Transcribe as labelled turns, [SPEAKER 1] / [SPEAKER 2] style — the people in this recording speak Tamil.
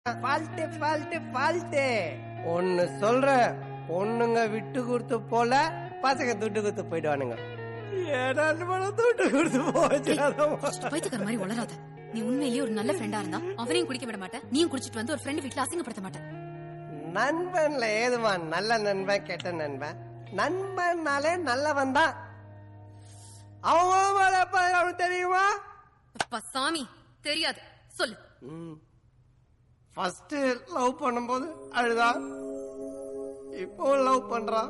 [SPEAKER 1] ஃபால்ட்டு ஃபால்ட்டு ஃபால்ட்டு ஒன்னு சொல்றேன் பொண்ணுங்க விட்டு கொடுத்து போல பசங்க துட்டு கொடுத்து போயிடுவானுங்க ஏடா துட்டு கொடுத்து போச்சு
[SPEAKER 2] பைத்தியக்கார மாதிரி வளராத நீ உண்மையிலேயே ஒரு நல்ல ஃப்ரெண்டா இருந்தா அவனையும் குடிக்க விட மாட்டேன் நீயும் குடிச்சிட்டு வந்து ஒரு ஃப்ரெண்ட் வீட்ல அசிங்கப்படுத்த மாட்டேன்
[SPEAKER 1] நண்பன்ல ஏதுமா நல்ல நண்பன் கெட்ட நண்பன் நண்பன்னாலே நல்லவன் தான் அவன் மேல எப்ப அவனுக்கு தெரியுமா
[SPEAKER 2] அப்பா சாமி தெரியாது சொல்லு
[SPEAKER 1] ஃபர்ஸ்ட் லவ் பண்ணும்போது அழுதா இப்போ லவ் பண்றான்